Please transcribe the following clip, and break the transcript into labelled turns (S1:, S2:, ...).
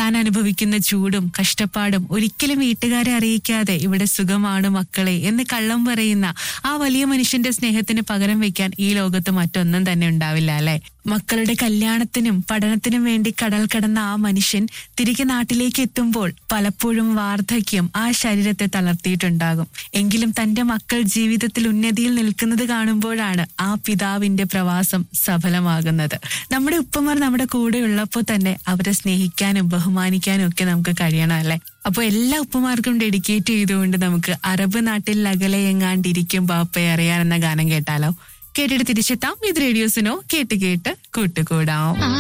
S1: താൻ അനുഭവിക്കുന്ന ചൂടും കഷ്ടപ്പാടും ഒരിക്കലും വീട്ടുകാരെ അറിയിക്കാതെ ഇവിടെ സുഖമാണ് മക്കളെ എന്ന് കള്ളം പറയുന്ന ആ വലിയ മനുഷ്യന്റെ സ്നേഹത്തിന് പകരം വെക്കാൻ ഈ ലോകത്ത് മറ്റൊന്നും തന്നെ ഉണ്ടാവില്ല അല്ലെ മക്കളുടെ കല്യാണത്തിനും പഠനത്തിനും വേണ്ടി കടൽ കടന്ന ആ മനുഷ്യൻ തിരികെ നാട്ടിലേക്ക് എത്തുമ്പോൾ പലപ്പോഴും വാർദ്ധക്യം ആ ശരീരത്തെ തളർത്തിയിട്ടുണ്ടാകും എങ്കിലും തന്റെ മക്കൾ ജീവിതത്തിൽ ഉന്നതിയിൽ നിൽക്കുന്നത് കാണുമ്പോഴാണ് ആ പിതാവിന്റെ പ്രവാസം സഫലമാകുന്നത് നമ്മുടെ ഉപ്പമാർ നമ്മുടെ കൂടെ ഉള്ളപ്പോൾ തന്നെ അവരെ സ്നേഹിക്കാനും ബഹുമാനിക്കാനും ഒക്കെ നമുക്ക് കഴിയണം അല്ലെ അപ്പൊ എല്ലാ ഉപ്പമാർക്കും ഡെഡിക്കേറ്റ് ചെയ്തുകൊണ്ട് നമുക്ക് അറബ് നാട്ടിൽ അകലെ എങ്ങാണ്ടിരിക്കും ബാപ്പയെ അറിയാൻ എന്ന ഗാനം കേട്ടാലോ കേട്ടിട്ട് തിരിച്ചെത്താം ഇത് റേഡിയോസിനോ കേട്ട് കേട്ട് കൂട്ടുകൂടാം
S2: ആ